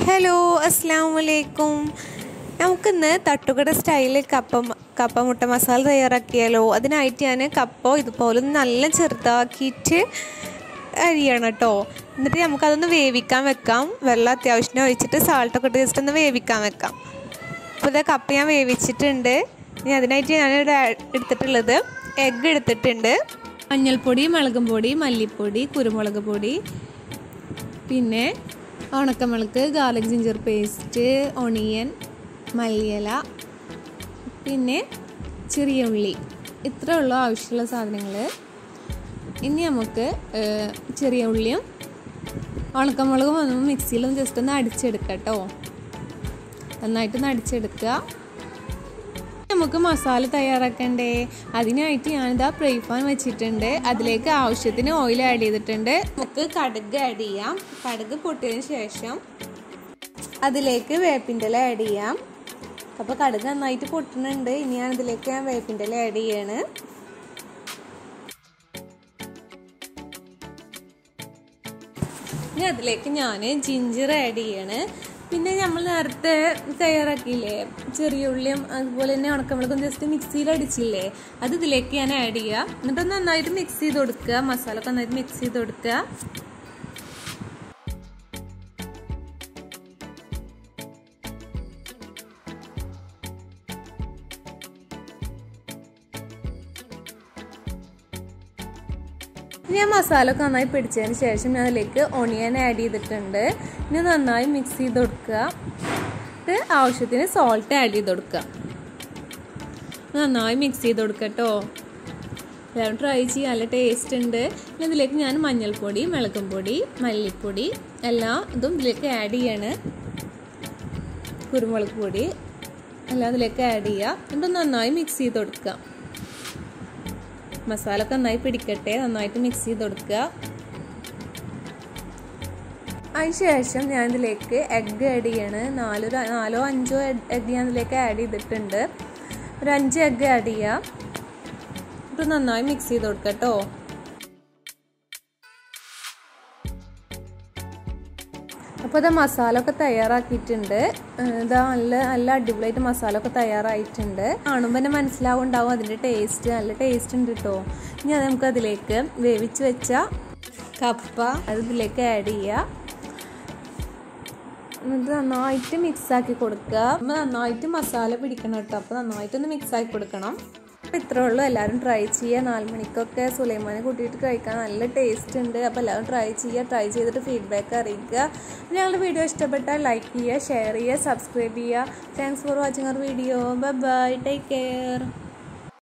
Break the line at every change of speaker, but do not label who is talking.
hello അസ്സാം വലൈക്കും നമുക്കിന്ന് തട്ടുകട സ്റ്റൈലിൽ കപ്പ കപ്പ മുട്ട മസാല തയ്യാറാക്കിയാലോ അതിനായിട്ട് ഞാൻ കപ്പ ഇതുപോലെ ഒന്ന് നല്ല ചെറുതാക്കിയിട്ട് അരിയണം കേട്ടോ എന്നിട്ട് നമുക്കതൊന്ന് വേവിക്കാൻ വെക്കാം വെള്ളം അത്യാവശ്യം ഒഴിച്ചിട്ട് സാൾട്ടൊക്കെ ഇട്ട് ജസ്റ്റ് ഒന്ന് വേവിക്കാൻ വെക്കാം അപ്പോൾ ഇതാ കപ്പ ഞാൻ വേവിച്ചിട്ടുണ്ട് ഇനി അതിനായിട്ട് ഞാനിവിടെ എടുത്തിട്ടുള്ളത് എഗ്ഗ് എടുത്തിട്ടുണ്ട്
മഞ്ഞൾപ്പൊടി മുളകും പൊടി മല്ലിപ്പൊടി കുരുമുളക് പൊടി പിന്നെ ഉണക്കമുളക് ഗാർലിക് ജിഞ്ചർ പേസ്റ്റ് ഒണിയൻ മല്ലിയില പിന്നെ ചെറിയ ഉള്ളി ഇത്ര ഉള്ള ആവശ്യമുള്ള സാധനങ്ങൾ ഇനി നമുക്ക് ഏഹ്, ചെറിയ ഉള്ളിയും ഉണക്കമുളകും ഒന്ന് മിക്സിയിലൊന്ന് ജസ്റ്റ് ഒന്ന് അടിച്ചെടുക്കാം കേട്ടോ നന്നായിട്ടൊന്ന് അടിച്ചെടുക്കുക നമുക്ക് മസാല തയ്യാറാക്കണ്ടേ അതിനായിട്ട് ഞാനിതാ ഫ്രൈ പാൻ വെച്ചിട്ടുണ്ട് അതിലേക്ക് ആവശ്യത്തിന് ഓയിൽ ആഡ് ചെയ്തിട്ടുണ്ട്
നമുക്ക് കടുക് ആഡ് ചെയ്യാം കടുക് പൊട്ടിയതിന് ശേഷം അതിലേക്ക് വേപ്പിൻ്റെ ഇല ആഡ് ചെയ്യാം അപ്പോൾ കടുക് നന്നായിട്ട് പൊട്ടുന്നുണ്ട് ഇനി ഞാൻ ഇതിലേക്ക് ഞാൻ വേപ്പിൻ്റെ ഇല ആഡ് ചെയ്യാണ്
ഇനി അതിലേക്ക് ഞാൻ ജിഞ്ചർ ആഡ് ചെയ്യാണ് പിന്നെ നമ്മൾ നേരത്തെ തയ്യാറാക്കിയില്ലേ ചെറിയ ഉള്ളിയും അതുപോലെ തന്നെ ഉണക്കമുളകും ജസ്റ്റ് മിക്സിയിൽ അടിച്ചില്ലേ അത് ഇതിലേക്ക് ഞാൻ ആഡ് ചെയ്യുക എന്നിട്ട് നന്നായിട്ട് മിക്സ് ചെയ്ത് കൊടുക്കുക മസാല ഒക്കെ നന്നായിട്ട് മിക്സ് ചെയ്ത് കൊടുക്കുക ഇനി ആ മസാല ഒക്കെ നന്നായി പിടിച്ചതിന് ശേഷം ഞാൻ അതിലേക്ക് ഒണിയൻ ആഡ് ചെയ്തിട്ടുണ്ട് ഇനി നന്നായി മിക്സ് ചെയ്ത് കൊടുക്കുക എന്നിട്ട് ആവശ്യത്തിന് സോൾട്ട് ആഡ് ചെയ്ത് കൊടുക്കുക നന്നായി മിക്സ് ചെയ്ത് കൊടുക്കുക കേട്ടോ എല്ലാവരും ട്രൈ ചെയ്യുക നല്ല ടേസ്റ്റ് ഉണ്ട് പിന്നെ ഇതിലേക്ക് ഞാൻ മഞ്ഞൾപ്പൊടി മുളകും പൊടി മല്ലിപ്പൊടി എല്ലാം ഇതും ഇതിലേക്ക് ആഡ് ചെയ്യാണ് കുരുമുളക് പൊടി എല്ലാം ഇതിലേക്ക് ആഡ് ചെയ്യുക എന്നിട്ട് നന്നായി മിക്സ് ചെയ്ത് കൊടുക്കുക മസാല ഒക്കെ നന്നായി പിടിക്കട്ടെ നന്നായിട്ട് മിക്സ് ചെയ്ത് കൊടുക്കുക അതിന് ശേഷം ഞാൻ ഇതിലേക്ക് എഗ്ഗ് ആഡ് ചെയ്യാണ് നാലോ നാലോ അഞ്ചോ എഗ്ഗ് ഞാൻ ഇതിലേക്ക് ആഡ് ചെയ്തിട്ടുണ്ട് ഒരു അഞ്ച് എഗ്ഗ് ആഡ് ചെയ്യുക എന്നിട്ട് നന്നായി മിക്സ് ചെയ്ത് കൊടുക്കുക കേട്ടോ അപ്പോൾ ഇതാ മസാല ഒക്കെ തയ്യാറാക്കിയിട്ടുണ്ട് ഇതാ നല്ല നല്ല അടിപൊളിയായിട്ട് മസാല ഒക്കെ തയ്യാറായിട്ടുണ്ട് കാണുമ്പോൾ തന്നെ മനസ്സിലാവുണ്ടാവും അതിൻ്റെ ടേസ്റ്റ് നല്ല ടേസ്റ്റ് ഉണ്ട് കേട്ടോ ഇനി അത് നമുക്ക് അതിലേക്ക് വേവിച്ച് വെച്ച കപ്പ അത് ഇതിലേക്ക് ആഡ് ചെയ്യുക എന്നിട്ട് നന്നായിട്ട് മിക്സ് ആക്കി കൊടുക്കുക നമ്മൾ നന്നായിട്ട് മസാല പിടിക്കണം കേട്ടോ അപ്പോൾ നന്നായിട്ടൊന്ന് മിക്സ് ആക്കി കൊടുക്കണം അപ്പോൾ ഇത്രേ ഉള്ളൂ എല്ലാവരും ട്രൈ ചെയ്യുക നാല് മണിക്കൊക്കെ സുലൈമാനെ കൂട്ടിയിട്ട് കഴിക്കാൻ നല്ല ടേസ്റ്റ് ഉണ്ട് അപ്പോൾ എല്ലാവരും ട്രൈ ചെയ്യുക ട്രൈ ചെയ്തിട്ട് ഫീഡ്ബാക്ക് അറിയിക്കുക ഞങ്ങളുടെ വീഡിയോ ഇഷ്ടപ്പെട്ടാൽ ലൈക്ക് ചെയ്യുക ഷെയർ ചെയ്യുക സബ്സ്ക്രൈബ് ചെയ്യുക thanks for watching our video bye bye take care